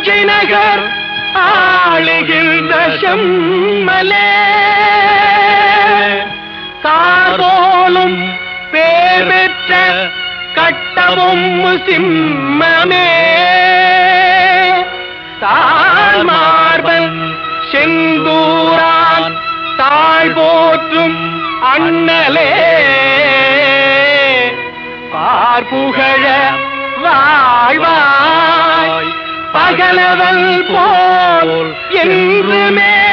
காஞ்சி நகர் ஆளுகின்ற செம்மலே காதோலும் பேர் பெற்ற கட்டவும் சிம்மமே தாழ்மார்பன் செந்தூரான் தாழ் போற்றும் அண்ணலே பார்ப்புகழ வாழ்வாய் பகலவல் போல் என்றுமே